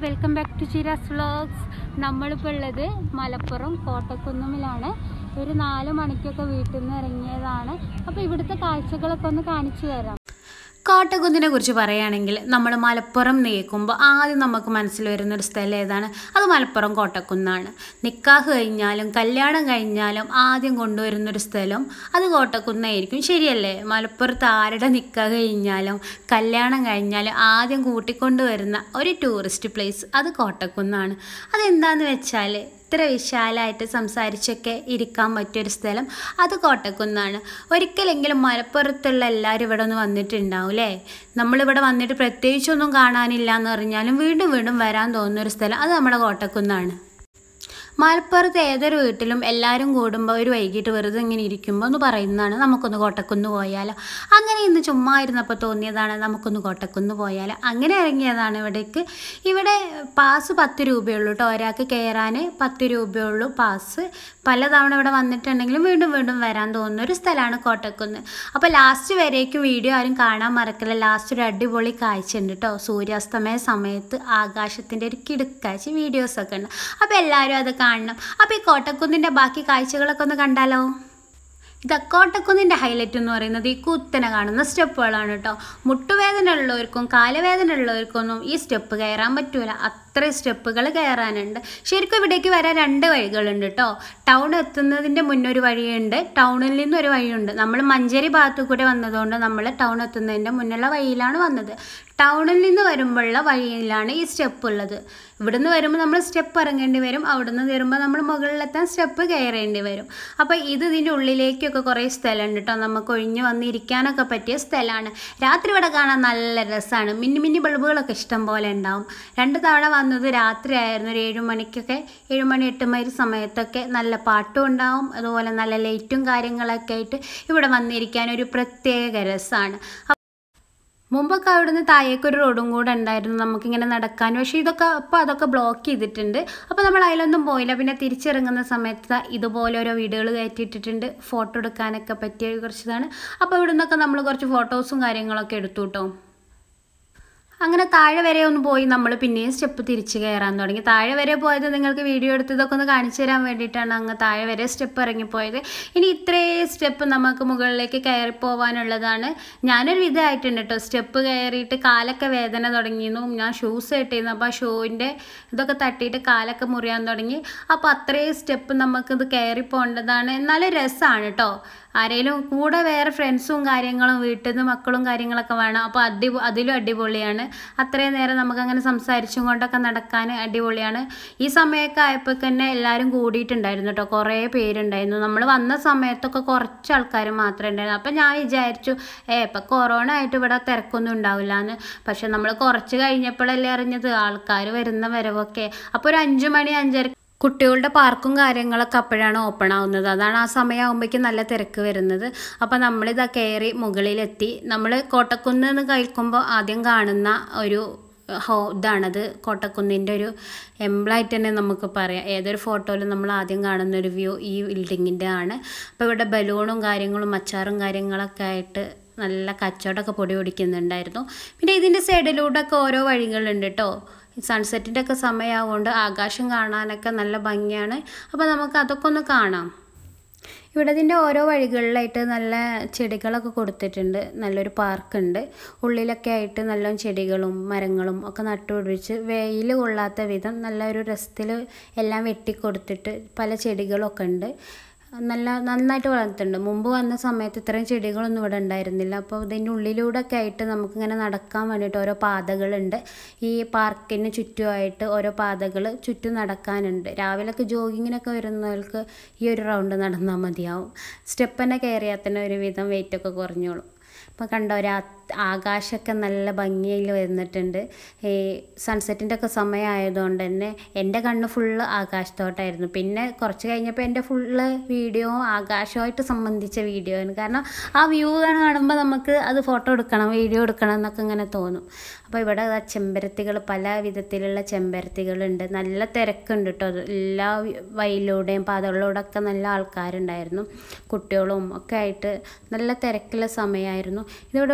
welcome back to Chiras vlogs നമ്മളിപ്പോൾ ഉള്ളത് മലപ്പുറം കോട്ടക്കുന്നുമിലാണ് ഒരു നാല് മണിക്കൊക്കെ വീട്ടിൽ നിന്ന് ഇറങ്ങിയതാണ് അപ്പോൾ ഇവിടുത്തെ കാഴ്ചകളൊക്കെ ഒന്ന് കാണിച്ചു തരാം കോട്ടക്കുന്നിനെ കുറിച്ച് പറയുകയാണെങ്കിൽ നമ്മൾ മലപ്പുറം നീക്കുമ്പോൾ ആദ്യം നമുക്ക് മനസ്സിൽ വരുന്ന ഒരു സ്ഥലം ഏതാണ് അത് മലപ്പുറം കോട്ടക്കുന്നാണ് നിക്കാഹ് കഴിഞ്ഞാലും കല്യാണം കഴിഞ്ഞാലും ആദ്യം കൊണ്ടുവരുന്നൊരു സ്ഥലം അത് കോട്ടക്കുന്നായിരിക്കും ശരിയല്ലേ മലപ്പുറത്ത് ആരുടെ നിക്കാഹ് കഴിഞ്ഞാലും കല്യാണം കഴിഞ്ഞാലും ആദ്യം കൂട്ടിക്കൊണ്ടുവരുന്ന ഒരു ടൂറിസ്റ്റ് പ്ലേസ് അത് കോട്ടക്കുന്നാണ് അതെന്താന്ന് വെച്ചാൽ ഇത്ര വിശാലമായിട്ട് സംസാരിച്ചൊക്കെ ഇരിക്കാൻ പറ്റിയൊരു സ്ഥലം അത് കോട്ടക്കുന്നാണ് ഒരിക്കലെങ്കിലും മലപ്പുറത്തുള്ള എല്ലാവരും ഇവിടെ ഒന്ന് വന്നിട്ടുണ്ടാവും അല്ലേ നമ്മളിവിടെ വന്നിട്ട് പ്രത്യേകിച്ചൊന്നും കാണാനില്ല എന്ന് പറഞ്ഞാലും വീണ്ടും വീണ്ടും വരാൻ തോന്നുന്നൊരു സ്ഥലം അത് നമ്മുടെ കോട്ടക്കുന്നാണ് മലപ്പുറത്ത് ഏതൊരു വീട്ടിലും എല്ലാവരും കൂടുമ്പോൾ ഒരു വൈകിട്ട് വെറുതെ ഇങ്ങനെ ഇരിക്കുമ്പോൾ ഒന്ന് പറയുന്നതാണ് നമുക്കൊന്ന് കോട്ടക്കുന്ന് പോയാലോ അങ്ങനെ ഇന്ന് ചുമ്മാ ഇരുന്നപ്പോൾ തോന്നിയതാണ് നമുക്കൊന്ന് കോട്ടക്കുന്ന് പോയാലോ അങ്ങനെ ഇറങ്ങിയതാണ് ഇവിടേക്ക് ഇവിടെ പാസ് പത്ത് രൂപയുള്ളൂ കേട്ടോ ഒരാൾക്ക് കയറാൻ പത്ത് രൂപയുള്ളൂ പാസ് പലതവണ ഇവിടെ വന്നിട്ടുണ്ടെങ്കിലും വീണ്ടും വീണ്ടും വരാൻ തോന്നുന്ന ഒരു സ്ഥലമാണ് കോട്ടക്കുന്ന് അപ്പോൾ ലാസ്റ്റ് വരേക്കും വീഡിയോ ആരും കാണാൻ മറക്കില്ല ലാസ്റ്റ് ഒരു അടിപൊളി കാഴ്ച ഉണ്ട് കേട്ടോ സൂര്യാസ്തമയ സമയത്ത് ആകാശത്തിൻ്റെ ഒരു കിടുക്കാഴ്ച വീഡിയോസൊക്കെ ഉണ്ട് അപ്പോൾ എല്ലാവരും അത് കാണണം അപ്പോൾ ഈ കോട്ടക്കുന്നിൻ്റെ ബാക്കി കാഴ്ചകളൊക്കെ ഒന്ന് കണ്ടാലോ ഇത് കോട്ടക്കുന്നിൻ്റെ ഹൈലൈറ്റ് എന്ന് പറയുന്നത് ഈ കുത്തനെ കാണുന്ന സ്റ്റെപ്പുകളാണ് കേട്ടോ മുട്ടുവേദന ഉള്ളവർക്കും കാലവേദന ഉള്ളവർക്കൊന്നും ഈ സ്റ്റെപ്പ് കയറാൻ പറ്റൂല അത്ര സ്റ്റെപ്പുകൾ കയറാനുണ്ട് ശരിക്കും ഇവിടേക്ക് വരാൻ രണ്ട് വഴികളുണ്ട് കേട്ടോ ടൗൺ എത്തുന്നതിൻ്റെ മുന്നൊരു വഴിയുണ്ട് ടൗണിൽ നിന്നൊരു വഴിയുണ്ട് നമ്മൾ മഞ്ചേരി ഭാഗത്തു കൂടെ വന്നതുകൊണ്ട് നമ്മൾ ടൗൺ എത്തുന്നതിൻ്റെ മുന്നുള്ള വഴിയിലാണ് വന്നത് ടൗണിൽ നിന്ന് വരുമ്പോഴുള്ള വഴിയിലാണ് ഈ സ്റ്റെപ്പ് ഉള്ളത് ഇവിടുന്ന് വരുമ്പോൾ നമ്മൾ സ്റ്റെപ്പ് ഇറങ്ങേണ്ടി വരും അവിടുന്ന് വരുമ്പോൾ നമ്മൾ മുകളിലെത്താൻ സ്റ്റെപ്പ് കയറേണ്ടി വരും അപ്പോൾ ഇത് ഇതിൻ്റെ ഉള്ളിലേക്കൊക്കെ കുറേ സ്ഥലമുണ്ട് കേട്ടോ നമുക്ക് ഒഴിഞ്ഞ് വന്നിരിക്കാനൊക്കെ പറ്റിയ സ്ഥലമാണ് രാത്രി ഇവിടെ കാണാൻ നല്ല രസമാണ് മിന്നി മിന്നി ബൾബുകളൊക്കെ ഇഷ്ടം പോലെ ഉണ്ടാവും രണ്ട് തവണ വന്നത് രാത്രി ആയിരുന്നു ഒരു ഏഴ് മണിക്കൊക്കെ ഏഴ് മണി എട്ട് മണി സമയത്തൊക്കെ നല്ല പാട്ടും ഉണ്ടാവും അതുപോലെ നല്ല ലൈറ്റും കാര്യങ്ങളൊക്കെ ആയിട്ട് ഇവിടെ വന്നിരിക്കാൻ ഒരു പ്രത്യേക രസമാണ് മുമ്പൊക്കെ അവിടുന്ന് താഴേക്കൊരു റോഡും കൂടെ ഉണ്ടായിരുന്നു നമുക്കിങ്ങനെ നടക്കാൻ പക്ഷേ ഇതൊക്കെ അപ്പോൾ അതൊക്കെ ബ്ലോക്ക് ചെയ്തിട്ടുണ്ട് അപ്പോൾ നമ്മൾ അതിലൊന്നും പോയില്ല പിന്നെ തിരിച്ചിറങ്ങുന്ന സമയത്ത് ഇതുപോലെ ഓരോ വീഡിയോകൾ കയറ്റിയിട്ടിട്ടുണ്ട് ഫോട്ടോ എടുക്കാനൊക്കെ പറ്റിയ കുറച്ചതാണ് അപ്പോൾ ഇവിടെ നിന്നൊക്കെ നമ്മൾ കുറച്ച് ഫോട്ടോസും കാര്യങ്ങളൊക്കെ എടുത്തു കേട്ടോ അങ്ങനെ താഴെ വരെ ഒന്ന് പോയി നമ്മൾ പിന്നെയും സ്റ്റെപ്പ് തിരിച്ച് കയറാൻ തുടങ്ങി താഴെ വരെ പോയത് നിങ്ങൾക്ക് വീഡിയോ എടുത്തതൊക്കെ ഒന്ന് കാണിച്ചു തരാൻ വേണ്ടിയിട്ടാണ് അങ്ങ് താഴെ വരെ സ്റ്റെപ്പ് ഇറങ്ങിപ്പോയത് ഇനി ഇത്രയും സ്റ്റെപ്പ് നമുക്ക് മുകളിലേക്ക് കയറി പോകാനുള്ളതാണ് ഞാനൊരു വിധമായിട്ടുണ്ട് കേട്ടോ സ്റ്റെപ്പ് കയറിയിട്ട് കാലൊക്കെ വേദന തുടങ്ങിയിരുന്നു ഞാൻ ഷൂസ് ഇട്ടിരുന്നു അപ്പോൾ ആ ഷൂവിൻ്റെ ഇതൊക്കെ തട്ടിയിട്ട് കാലൊക്കെ മുറിയാൻ തുടങ്ങി അപ്പോൾ അത്രയും സ്റ്റെപ്പ് നമുക്കിത് കയറി പോകേണ്ടതാണ് എന്നാലും രസമാണ് കേട്ടോ ആരെങ്കിലും കൂടെ വേറെ ഫ്രണ്ട്സും കാര്യങ്ങളും വീട്ടിൽ നിന്ന് മക്കളും കാര്യങ്ങളൊക്കെ വേണം അപ്പോൾ അടി അതിലും അടിപൊളിയാണ് അത്രയും നേരം നമുക്കങ്ങനെ സംസാരിച്ചും കൊണ്ടൊക്കെ നടക്കാൻ അടിപൊളിയാണ് ഈ സമയമൊക്കെ ആയപ്പോൾ തന്നെ എല്ലാവരും കൂടിയിട്ടുണ്ടായിരുന്നു കേട്ടോ കുറേ പേരുണ്ടായിരുന്നു നമ്മൾ വന്ന സമയത്തൊക്കെ കുറച്ച് ആൾക്കാർ മാത്രമേ ഉണ്ടായിരുന്നു അപ്പം ഞാൻ വിചാരിച്ചു ഏ ഇപ്പം കൊറോണ ആയിട്ട് ഇവിടെ തിരക്കൊന്നും ഉണ്ടാവില്ല എന്ന് പക്ഷെ നമ്മൾ കുറച്ച് കഴിഞ്ഞപ്പോഴല്ലേ അറിഞ്ഞത് ആൾക്കാർ വരുന്ന വരവൊക്കെ അപ്പോൾ ഒരു അഞ്ച് മണി അഞ്ചര കുട്ടികളുടെ പാർക്കും കാര്യങ്ങളൊക്കെ അപ്പോഴാണ് ഓപ്പൺ ആവുന്നത് അതാണ് ആ സമയമാകുമ്പോഴേക്കും നല്ല തിരക്ക് വരുന്നത് അപ്പോൾ നമ്മളിതാ കയറി മുകളിലെത്തി നമ്മൾ കോട്ടക്കുന്ന് എന്ന് കഴിക്കുമ്പോൾ ആദ്യം കാണുന്ന ഒരു ഹോ ഇതാണത് കോട്ടക്കുന്നിൻ്റെ ഒരു എംബ്ലായിട്ട് തന്നെ നമുക്ക് പറയാം ഏതൊരു ഫോട്ടോയിലും നമ്മൾ ആദ്യം കാണുന്ന ഒരു വ്യൂ ഈ ബിൽഡിങ്ങിൻ്റെ ആണ് അപ്പോൾ ഇവിടെ ബലൂണും കാര്യങ്ങളും അച്ചാറും കാര്യങ്ങളൊക്കെ ആയിട്ട് നല്ല കച്ചവടമൊക്കെ പൊടി പിടിക്കുന്നുണ്ടായിരുന്നു പിന്നെ ഇതിൻ്റെ സൈഡിലൂടെയൊക്കെ ഓരോ വഴികളുണ്ട് കേട്ടോ സൺസെറ്റിൻ്റെ ഒക്കെ സമയമാവുകൊണ്ട് ആകാശം കാണാനൊക്കെ നല്ല ഭംഗിയാണ് അപ്പോൾ നമുക്ക് അതൊക്കെ ഒന്ന് കാണാം ഇവിടെ ഇതിൻ്റെ ഓരോ വഴികളിലായിട്ട് നല്ല ചെടികളൊക്കെ കൊടുത്തിട്ടുണ്ട് നല്ലൊരു പാർക്കുണ്ട് ഉള്ളിലൊക്കെ ആയിട്ട് നല്ല ചെടികളും മരങ്ങളും ഒക്കെ നട്ടുപിടിപ്പിച്ച് വെയിൽ കൊള്ളാത്ത വിധം നല്ലൊരു രസത്തിൽ എല്ലാം വെട്ടിക്കൊടുത്തിട്ട് പല ചെടികളൊക്കെ ഉണ്ട് നല്ല നന്നായിട്ട് വളർത്തുന്നുണ്ട് മുമ്പ് വന്ന സമയത്ത് ഇത്രയും ചെടികളൊന്നും ഇവിടെ ഉണ്ടായിരുന്നില്ല അപ്പോൾ ഇതിൻ്റെ ഉള്ളിലൂടെ ഒക്കെ ആയിട്ട് നമുക്കിങ്ങനെ നടക്കാൻ വേണ്ടിയിട്ട് ഓരോ പാതകളുണ്ട് ഈ പാർക്കിന് ചുറ്റുമായിട്ട് ഓരോ പാതകൾ ചുറ്റും നടക്കാനുണ്ട് രാവിലെയൊക്കെ ജോഗിങ്ങിനൊക്കെ വരുന്നവർക്ക് ഈ ഒരു റൗണ്ട് നടന്നാൽ മതിയാവും സ്റ്റെപ്പ് തന്നെ കയറിയാൽ തന്നെ ഒരുവിധം വെയിറ്റൊക്കെ കുറഞ്ഞോളും ഇപ്പോൾ കണ്ടോ രാ ആകാശമൊക്കെ നല്ല ഭംഗിയിൽ വരുന്നിട്ടുണ്ട് ഈ സൺസെറ്റിൻ്റെ ഒക്കെ സമയമായതുകൊണ്ട് തന്നെ എൻ്റെ കണ്ണ് ഫുള്ള് ആകാശത്തോട്ടായിരുന്നു പിന്നെ കുറച്ച് കഴിഞ്ഞപ്പോൾ എൻ്റെ ഫുള്ള് വീഡിയോ ആകാശമായിട്ട് സംബന്ധിച്ച വീഡിയോ ആണ് കാരണം ആ വ്യൂ കാണുമ്പോൾ നമുക്ക് അത് ഫോട്ടോ എടുക്കണം വീഡിയോ എടുക്കണം എന്നൊക്കെ ഇങ്ങനെ തോന്നും അപ്പോൾ ഇവിടെ ദാ ചെമ്പരത്തികൾ പല വിധത്തിലുള്ള ചെമ്പരത്തികളുണ്ട് നല്ല തിരക്കുണ്ട് കേട്ടോ അത് എല്ലാ വഴിയിലൂടെയും പാതകളിലൂടെ ഒക്കെ നല്ല ആൾക്കാരുണ്ടായിരുന്നു കുട്ടികളും ഒക്കെ ആയിട്ട് നല്ല തിരക്കുള്ള സമയമായിരുന്നു ഇതിവിടെ ഒഴിഞ്ഞു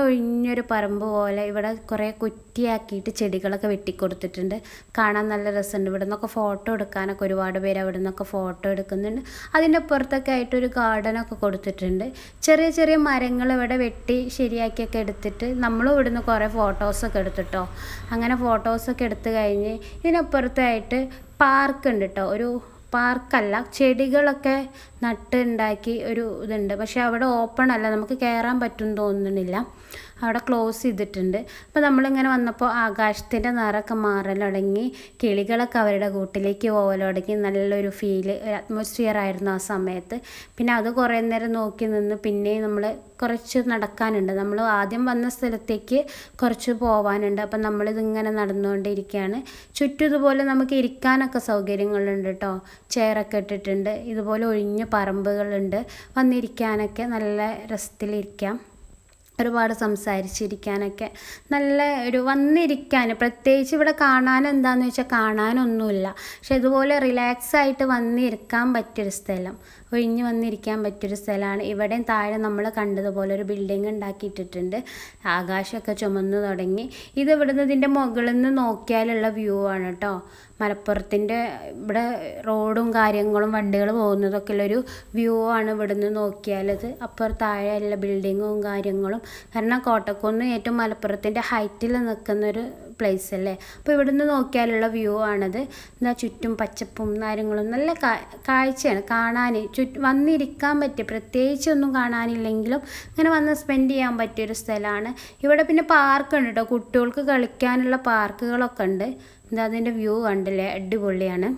ഒഴിഞ്ഞൊരു പറമ്പ് പോലെ ഇവിടെ കുറേ കുറ്റിയാക്കിയിട്ട് ചെടികളൊക്കെ വെട്ടിക്കൊടുത്തിട്ടുണ്ട് കാണാൻ നല്ല രസമുണ്ട് ഇവിടെ നിന്നൊക്കെ ഫോട്ടോ എടുക്കാനൊക്കെ ഒരുപാട് പേര് അവിടെ നിന്നൊക്കെ ഫോട്ടോ എടുക്കുന്നുണ്ട് അതിൻ്റെ പുറത്തൊക്കെ ആയിട്ടൊരു ഗാർഡനൊക്കെ കൊടുത്തിട്ടുണ്ട് ചെറിയ ചെറിയ മരങ്ങൾ ഇവിടെ വെട്ടി ശരിയാക്കിയൊക്കെ എടുത്തിട്ട് നമ്മളും ഇവിടുന്ന് കുറേ ഫോട്ടോസൊക്കെ എടുത്തിട്ടോ അങ്ങനെ ഫോട്ടോസൊക്കെ എടുത്ത് കഴിഞ്ഞ് ഇതിനപ്പുറത്തായിട്ട് പാർക്ക് ഉണ്ട് കേട്ടോ ഒരു പാർക്കല്ല ചെടികളൊക്കെ നട്ട് ഉണ്ടാക്കി ഒരു ഇതുണ്ട് പക്ഷെ അവിടെ ഓപ്പൺ അല്ല നമുക്ക് കയറാൻ പറ്റും തോന്നുന്നില്ല അവിടെ ക്ലോസ് ചെയ്തിട്ടുണ്ട് അപ്പോൾ നമ്മളിങ്ങനെ വന്നപ്പോൾ ആകാശത്തിൻ്റെ നിറമൊക്കെ മാറൽ തുടങ്ങി കിളികളൊക്കെ അവരുടെ കൂട്ടിലേക്ക് പോകൽ തുടങ്ങി നല്ലൊരു ഫീല് ഒരു അറ്റ്മോസ്ഫിയർ ആയിരുന്നു ആ സമയത്ത് പിന്നെ അത് കുറേ നേരം നോക്കി നിന്ന് പിന്നെയും നമ്മൾ കുറച്ച് നടക്കാനുണ്ട് നമ്മൾ ആദ്യം വന്ന സ്ഥലത്തേക്ക് കുറച്ച് പോവാനുണ്ട് അപ്പം നമ്മളിതിങ്ങനെ നടന്നുകൊണ്ടിരിക്കുകയാണ് ചുറ്റും ഇതുപോലെ നമുക്ക് ഇരിക്കാനൊക്കെ സൗകര്യങ്ങളുണ്ട് കേട്ടോ ചെയറൊക്കെ ഇട്ടിട്ടുണ്ട് ഇതുപോലെ ഒഴിഞ്ഞ പറമ്പുകളുണ്ട് വന്നിരിക്കാനൊക്കെ നല്ല രസത്തിലിരിക്കാം ഒരുപാട് സംസാരിച്ചിരിക്കാനൊക്കെ നല്ല ഒരു വന്നിരിക്കാൻ പ്രത്യേകിച്ച് ഇവിടെ കാണാൻ എന്താന്ന് വെച്ചാൽ കാണാനൊന്നുമില്ല പക്ഷെ ഇതുപോലെ റിലാക്സ് ആയിട്ട് വന്നിരിക്കാൻ പറ്റിയൊരു സ്ഥലം ഒഴിഞ്ഞ് വന്നിരിക്കാൻ പറ്റിയൊരു സ്ഥലമാണ് ഇവിടെയും താഴെ നമ്മൾ കണ്ടതുപോലെ ഒരു ബിൽഡിംഗ് ഉണ്ടാക്കിയിട്ടിട്ടുണ്ട് ആകാശമൊക്കെ ചുമന്ന് തുടങ്ങി ഇത് ഇവിടുന്ന് ഇതിൻ്റെ മുകളിൽ നിന്ന് നോക്കിയാലുള്ള വ്യൂ ആണ് കേട്ടോ മലപ്പുറത്തിൻ്റെ ഇവിടെ റോഡും കാര്യങ്ങളും വണ്ടികൾ പോകുന്നതൊക്കെ ഉള്ളൊരു വ്യൂ ആണ് ഇവിടുന്ന് നോക്കിയാലത് അപ്പുറം താഴെയുള്ള ബിൽഡിങ്ങും കാര്യങ്ങളും കാരണം കോട്ടക്കുന്ന് ഏറ്റവും മലപ്പുറത്തിൻ്റെ ഹൈറ്റിൽ നിൽക്കുന്നൊരു പ്ലേസ് അല്ലേ അപ്പോൾ ഇവിടുന്ന് നോക്കിയാലുള്ള വ്യൂ ആണത് എന്താ ചുറ്റും പച്ചപ്പും കാര്യങ്ങളും നല്ല കാ- കാഴ്ചയാണ് കാണാൻ ചുറ്റും വന്നിരിക്കാൻ പറ്റിയ പ്രത്യേകിച്ചൊന്നും കാണാനില്ലെങ്കിലും ഇങ്ങനെ വന്ന് സ്പെൻഡ് ചെയ്യാൻ പറ്റിയൊരു സ്ഥലമാണ് ഇവിടെ പിന്നെ പാർക്ക് ഉണ്ട് കേട്ടോ കുട്ടികൾക്ക് കളിക്കാനുള്ള പാർക്കുകളൊക്കെ ഉണ്ട് എന്താ അതിൻ്റെ വ്യൂ കണ്ടില്ലേ അടിപൊളിയാണ്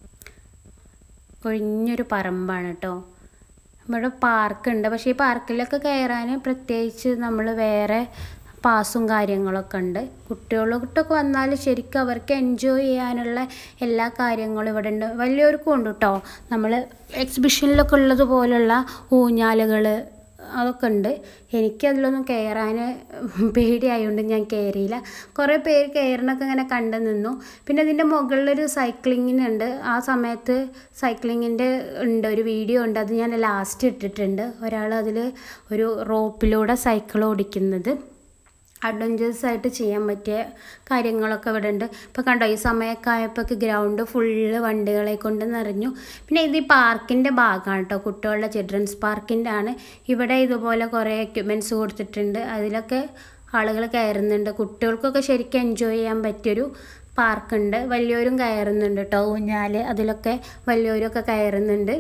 ഒഴിഞ്ഞൊരു പറമ്പാണ് കേട്ടോ ഇവിടെ പാർക്കുണ്ട് പക്ഷേ ഈ പാർക്കിലൊക്കെ കയറാൻ പ്രത്യേകിച്ച് നമ്മൾ വേറെ പാസും കാര്യങ്ങളൊക്കെ ഉണ്ട് കുട്ടികളോട്ടൊക്കെ വന്നാൽ ശരിക്കും അവർക്ക് എൻജോയ് ചെയ്യാനുള്ള എല്ലാ കാര്യങ്ങളും ഇവിടെ ഉണ്ട് വലിയവർക്കും ഉണ്ട് കേട്ടോ നമ്മൾ എക്സിബിഷനിലൊക്കെ ഉള്ളതുപോലുള്ള ഊഞ്ഞാലുകൾ അതൊക്കെ ഉണ്ട് എനിക്കതിലൊന്നും കയറാൻ പേടിയായതുകൊണ്ട് ഞാൻ കയറിയില്ല കുറേ പേര് കയറണൊക്കെ ഇങ്ങനെ കണ്ടു നിന്നു പിന്നെ ഇതിൻ്റെ മുകളിലൊരു സൈക്ലിങ്ങിനുണ്ട് ആ സമയത്ത് സൈക്ലിങ്ങിൻ്റെ ഉണ്ട് ഒരു വീഡിയോ ഉണ്ട് അത് ഞാൻ ലാസ്റ്റ് ഇട്ടിട്ടുണ്ട് ഒരാൾ അതിൽ ഒരു റോപ്പിലൂടെ സൈക്കിൾ ഓടിക്കുന്നത് അഡ്വഞ്ചേഴ്സ് ആയിട്ട് ചെയ്യാൻ പറ്റിയ കാര്യങ്ങളൊക്കെ ഇവിടെ ഉണ്ട് ഇപ്പോൾ കണ്ടോ ഈ സമയമൊക്കെ ആയപ്പോൾ ഗ്രൗണ്ട് ഫുള്ള് വണ്ടികളെ കൊണ്ട് നിറഞ്ഞു പിന്നെ ഇത് ഈ പാർക്കിൻ്റെ ഭാഗമാണ് കേട്ടോ കുട്ടികളുടെ ചിൽഡ്രൻസ് പാർക്കിൻ്റെ ആണ് ഇവിടെ ഇതുപോലെ കുറേ എക്യുപ്മെൻറ്റ്സ് കൊടുത്തിട്ടുണ്ട് അതിലൊക്കെ ആളുകൾ കയറുന്നുണ്ട് കുട്ടികൾക്കൊക്കെ ശരിക്കും എൻജോയ് ചെയ്യാൻ പറ്റിയൊരു പാർക്കുണ്ട് വലിയവരും കയറുന്നുണ്ട് കേട്ടോ ഊഞ്ഞാൽ അതിലൊക്കെ വലിയവരൊക്കെ കയറുന്നുണ്ട്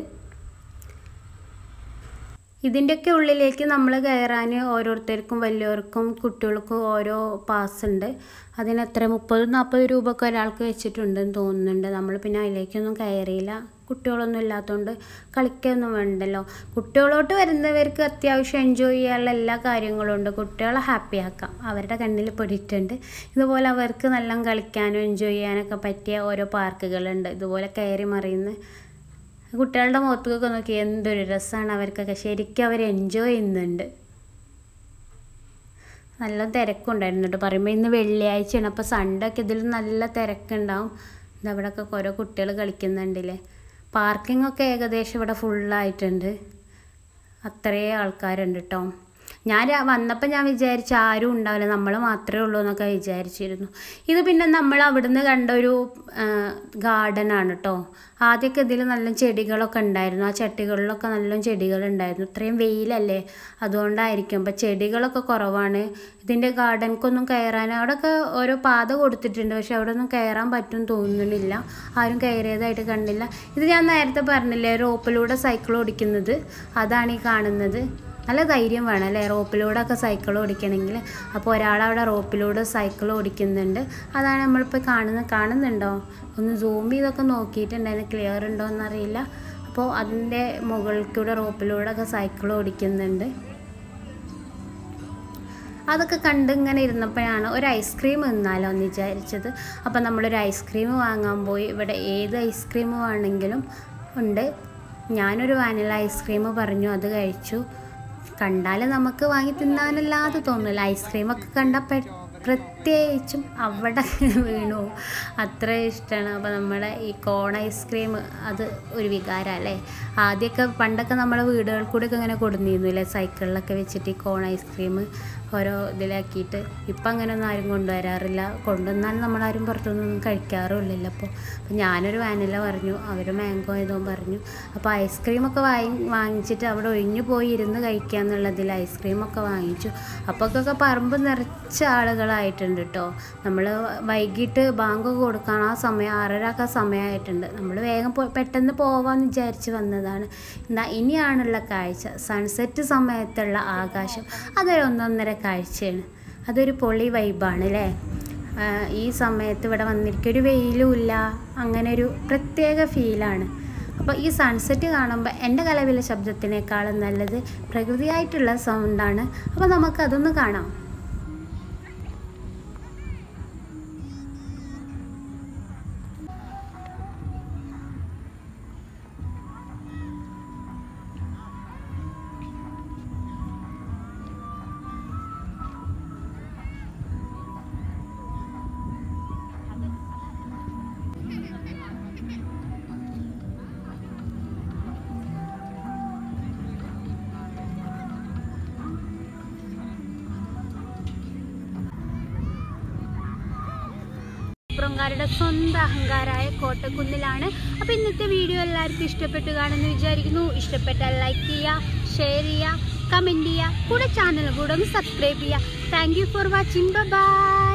ഇതിൻ്റെയൊക്കെ ഉള്ളിലേക്ക് നമ്മൾ കയറാൻ ഓരോരുത്തർക്കും വലിയവർക്കും കുട്ടികൾക്കും ഓരോ പാസ് ഉണ്ട് അതിന് എത്ര മുപ്പത് നാൽപ്പത് രൂപ ഒക്കെ ഒരാൾക്ക് വെച്ചിട്ടുണ്ടെന്ന് തോന്നുന്നുണ്ട് നമ്മൾ പിന്നെ അതിലേക്കൊന്നും കയറിയില്ല കുട്ടികളൊന്നും ഇല്ലാത്തതുകൊണ്ട് കളിക്കൊന്നും വേണ്ടല്ലോ കുട്ടികളോട്ട് വരുന്നവർക്ക് അത്യാവശ്യം എൻജോയ് ചെയ്യാനുള്ള എല്ലാ കാര്യങ്ങളും ഉണ്ട് കുട്ടികളെ ഹാപ്പി ആക്കാം അവരുടെ കണ്ണിൽ പെടിയിട്ടുണ്ട് ഇതുപോലെ അവർക്ക് നല്ല കളിക്കാനും എൻജോയ് ചെയ്യാനൊക്കെ പറ്റിയ ഓരോ പാർക്കുകളുണ്ട് ഇതുപോലെ കയറി മറിയുന്ന കുട്ടികളുടെ മുഖത്തൊക്കെ നോക്കി എന്തൊരു രസമാണ് അവർക്കൊക്കെ ശരിക്കും അവർ എൻജോയ് ചെയ്യുന്നുണ്ട് നല്ല തിരക്കുണ്ടായിരുന്നു കേട്ടോ പറയുമ്പോൾ ഇന്ന് വെള്ളിയാഴ്ചയാണ് അപ്പോൾ സൺഡേ ഒക്കെ ഇതിൽ നല്ല തിരക്കുണ്ടാവും ഇത് അവിടെയൊക്കെ ഓരോ കുട്ടികൾ കളിക്കുന്നുണ്ടല്ലേ പാർക്കിംഗ് ഒക്കെ ഏകദേശം ഇവിടെ ഫുള്ളായിട്ടുണ്ട് അത്രയും ആൾക്കാരുണ്ട് കേട്ടോ ഞാൻ രാ- വന്നപ്പോൾ ഞാൻ വിചാരിച്ചു ആരും ഉണ്ടാവില്ല നമ്മൾ മാത്രമേ ഉള്ളൂ എന്നൊക്കെ വിചാരിച്ചിരുന്നു ഇത് പിന്നെ നമ്മൾ അവിടുന്ന് കണ്ട ഒരു ഗാർഡൻ ആണ് കേട്ടോ ആദ്യമൊക്കെ ഇതിൽ നല്ല ചെടികളൊക്കെ ഉണ്ടായിരുന്നു ആ ചട്ടികളിലൊക്കെ നല്ല ചെടികളുണ്ടായിരുന്നു ഇത്രയും വെയിലല്ലേ അതുകൊണ്ടായിരിക്കും അപ്പം ചെടികളൊക്കെ കുറവാണ് ഇതിൻ്റെ ഗാർഡൻക്കൊന്നും കയറാൻ അവിടെയൊക്കെ ഓരോ പാത കൊടുത്തിട്ടുണ്ട് പക്ഷെ അവിടെ ഒന്നും കയറാൻ പറ്റും തോന്നുന്നില്ല ആരും കയറിയതായിട്ട് കണ്ടില്ല ഇത് ഞാൻ നേരത്തെ പറഞ്ഞില്ലേ റോപ്പിലൂടെ സൈക്കിൾ ഓടിക്കുന്നത് അതാണ് ഈ കാണുന്നത് നല്ല ധൈര്യം വേണം അല്ലേ റോപ്പിലൂടെ ഒക്കെ സൈക്കിൾ ഓടിക്കണമെങ്കിൽ അപ്പോൾ ഒരാളവിടെ റോപ്പിലൂടെ സൈക്കിൾ ഓടിക്കുന്നുണ്ട് അതാണ് നമ്മളിപ്പോൾ കാണുന്നത് കാണുന്നുണ്ടോ ഒന്ന് സൂം ചെയ്തൊക്കെ നോക്കിയിട്ടുണ്ടായിരുന്നു ക്ലിയർ ഉണ്ടോ എന്നറിയില്ല അപ്പോൾ അതിൻ്റെ മുകളിൽ കൂടെ റോപ്പിലൂടെ ഒക്കെ സൈക്കിൾ ഓടിക്കുന്നുണ്ട് അതൊക്കെ കണ്ട് ഇങ്ങനെ ഇരുന്നപ്പോഴാണ് ഒരു ഐസ്ക്രീം തിന്നാലോ എന്ന് വിചാരിച്ചത് അപ്പം നമ്മളൊരു ഐസ്ക്രീം വാങ്ങാൻ പോയി ഇവിടെ ഏത് ഐസ്ക്രീം വേണമെങ്കിലും ഉണ്ട് ഞാനൊരു വാനില ഐസ്ക്രീം പറഞ്ഞു അത് കഴിച്ചു കണ്ടാൽ നമുക്ക് വാങ്ങി തിന്നാനല്ലാതെ തോന്നില്ല ഐസ്ക്രീമൊക്കെ കണ്ടാൽ പ്രത്യേക പ്രത്യേകിച്ചും അവിടെ വീണു അത്ര ഇഷ്ടമാണ് അപ്പോൾ നമ്മുടെ ഈ കോൺ ഐസ്ക്രീം അത് ഒരു വികാരം അല്ലേ ആദ്യമൊക്കെ പണ്ടൊക്കെ നമ്മളെ വീടുകളിൽ കൂടെയൊക്കെ ഇങ്ങനെ കൊടുന്നിരുന്നു അല്ലേ സൈക്കിളിലൊക്കെ വെച്ചിട്ട് ഈ കോൺ ഐസ്ക്രീം ഓരോ ഇതിലാക്കിയിട്ട് ഇപ്പം അങ്ങനെയൊന്നും ആരും കൊണ്ടുവരാറില്ല കൊണ്ടുവന്നാലും നമ്മളാരും പുറത്തുനിന്നൊന്നും കഴിക്കാറുമില്ലല്ലോ അപ്പോൾ അപ്പോൾ ഞാനൊരു വാനില പറഞ്ഞു അവർ മാംഗോ ഏതോ പറഞ്ഞു അപ്പോൾ ഐസ്ക്രീമൊക്കെ വാങ്ങി വാങ്ങിച്ചിട്ട് അവിടെ ഒഴിഞ്ഞു പോയി ഇരുന്ന് കഴിക്കുക എന്നുള്ളതിൽ ഐസ്ക്രീമൊക്കെ വാങ്ങിച്ചു അപ്പോഴൊക്കെ പറമ്പ് നിറച്ച ആളുകളായിട്ടുണ്ട് കേട്ടോ നമ്മൾ വൈകിട്ട് ബാങ്കൊക്കെ കൊടുക്കാൻ ആ സമയം ആറരക്ക് ആ സമയമായിട്ടുണ്ട് നമ്മൾ വേഗം പോ പെട്ടെന്ന് പോവാമെന്ന് വിചാരിച്ച് വന്നതാണ് എന്താ ഇനിയാണുള്ള കാഴ്ച സൺസെറ്റ് സമയത്തുള്ള ആകാശം അതൊരു ഒന്നൊന്നര കാഴ്ചയാണ് അതൊരു പൊളി വൈബാണ് അല്ലേ ആ, ഈ സമയത്ത് ഇവിടെ വന്നിരിക്കും ഒരു വെയിലും ഇല്ല അങ്ങനെ ഒരു പ്രത്യേക ഫീലാണ് അപ്പോൾ ഈ സൺസെറ്റ് കാണുമ്പോൾ എൻ്റെ കലവിലെ ശബ്ദത്തിനേക്കാളും നല്ലത് പ്രകൃതിയായിട്ടുള്ള സൗണ്ടാണ് അപ്പോൾ നമുക്കതൊന്ന് കാണാം മലപ്പുറംകാരുടെ സ്വന്തം അഹങ്കാരായ കോട്ടക്കുന്നിലാണ് അപ്പോൾ ഇന്നത്തെ വീഡിയോ എല്ലാവർക്കും ഇഷ്ടപ്പെട്ടു കാണുമെന്ന് വിചാരിക്കുന്നു ഇഷ്ടപ്പെട്ടാൽ ലൈക്ക് ചെയ്യുക ഷെയർ ചെയ്യുക കമൻറ്റ് ചെയ്യുക കൂടെ ചാനൽ കൂടെ ഒന്ന് സബ്സ്ക്രൈബ് ചെയ്യുക thank you for watching by